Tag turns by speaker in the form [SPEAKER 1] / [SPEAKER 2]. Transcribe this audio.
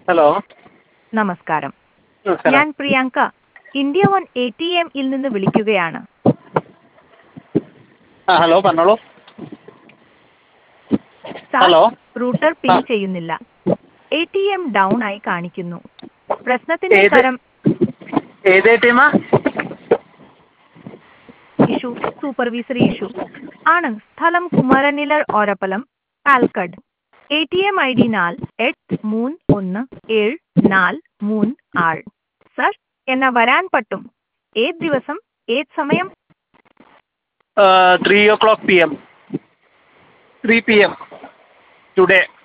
[SPEAKER 1] Hello
[SPEAKER 2] നമസ്കാരം
[SPEAKER 1] നമസ്കാരം
[SPEAKER 2] ഞാൻ Priyanka India one A T എമ്മിൽ നിന്ന് വിളിക്കുകയാണ്
[SPEAKER 1] ആ ഹലോ പറഞ്ഞോളൂ
[SPEAKER 2] സാർ
[SPEAKER 1] ഹലോ
[SPEAKER 2] റൂട്ടർ പിൻ
[SPEAKER 1] ആ.
[SPEAKER 2] ചെയ്യുന്നില്ല എ ടി എം ഡൗൺ ആയി കാണിക്കുന്നു പ്രശ്നത്തിന്റെ
[SPEAKER 1] ഏത്?
[SPEAKER 2] തരം
[SPEAKER 1] ഏത് എ ടി എമ്മാ
[SPEAKER 2] ഇഷ്യൂ സൂപ്പർവൈസറി ഇഷ്യൂ ആണ് സ്ഥലം കുമരനിലർ ഓരപ്പലം Palakkad A T M I D നാൽ എട്ട് മൂന്ന് ഒന്ന് ഏഴ് നാല് മൂന്ന് ആറ് സർ എന്നാ വരാൻ പറ്റും ഏത് ദിവസം ഏത് സമയം
[SPEAKER 1] three o'clock P M three P M today